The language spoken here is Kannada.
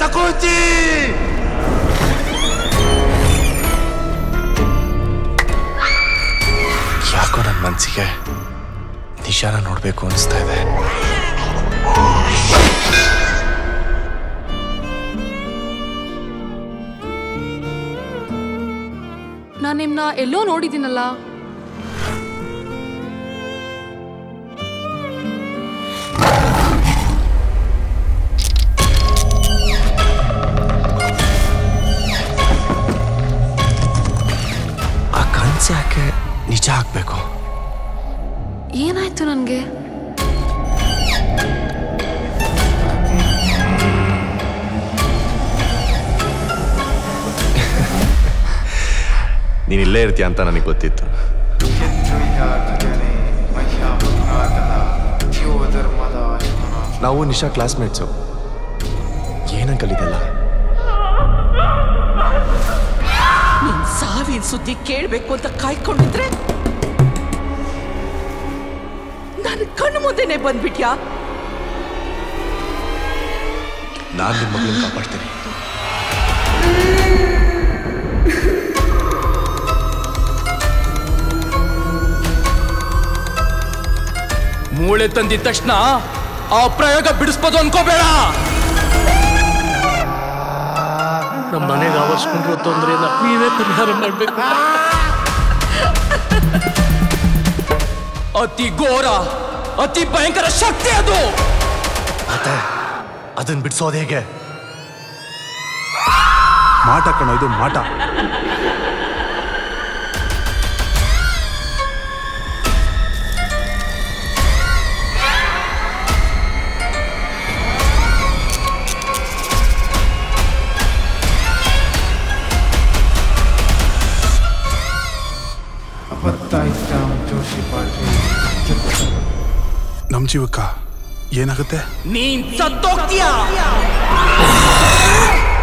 ತಕೋಚಿ ಯಾಕೋ ನನ್ನ ಮನಸ್ಸಿಗೆ ನಿಶಾನ ನೋಡಬೇಕು ಅನಿಸ್ತಾ ಇದೆ ನಾನು ನಿಮ್ನ ಎಲ್ಲೋ ನೋಡಿದ್ದೀನಲ್ಲ ಆ ಕನ್ಸು ಯಾಕೆ ನಿಜ ಆಗ್ಬೇಕು ಏನಾಯ್ತು ನನಗೆ ನೀನು ಇಲ್ಲೇ ಇರ್ತೀಯ ಅಂತ ನನಗೆ ಗೊತ್ತಿತ್ತು ನಾವು ನಿಶಾ ಕ್ಲಾಸ್ಮೇಟ್ಸು ಏನಂಕಲ್ ಇದೆಲ್ಲ ನಿನ್ ಸಾವಿನ ಸುದ್ದಿ ಕೇಳ್ಬೇಕು ಅಂತ ಕಾಯ್ಕೊಂಡಿದ್ರೆ ನನ್ನ ಕಣ್ಣು ಮುಂದೆನೆ ಬಂದ್ಬಿಟ್ಯಾ ನಾನು ನಿಮ್ಮ ಮಗಳನ್ನ ಕಾಪಾಡ್ತೀನಿ ಮೂಳೆ ತಂದಿದ ತಕ್ಷಣ ಆ ಪ್ರಯೋಗ ಬಿಡಿಸ್ಬೋದು ಅನ್ಕೋಬೇಡ ನಮ್ಮ ಮನೆಗೆ ಆವರಿಸ್ಕೊಂಡಿರೋ ತೊಂದರೆನ ನೀವೇ ಪರಿಹಾರ ಮಾಡಬೇಕು ಅತಿ ಘೋರ ಅತಿ ಭಯಂಕರ ಶಕ್ತಿ ಅದು ಮತ್ತೆ ಅದನ್ನ ಬಿಡಿಸೋದು ಹೇಗೆ ಮಾಟ ಕಣ ಇದು ಮಾಟ ನಮ್ ಜೀವಕ್ಕ ಏನಾಗುತ್ತೆ ನೀನ್ ಸತ್ತೋಗ್ತೀಯ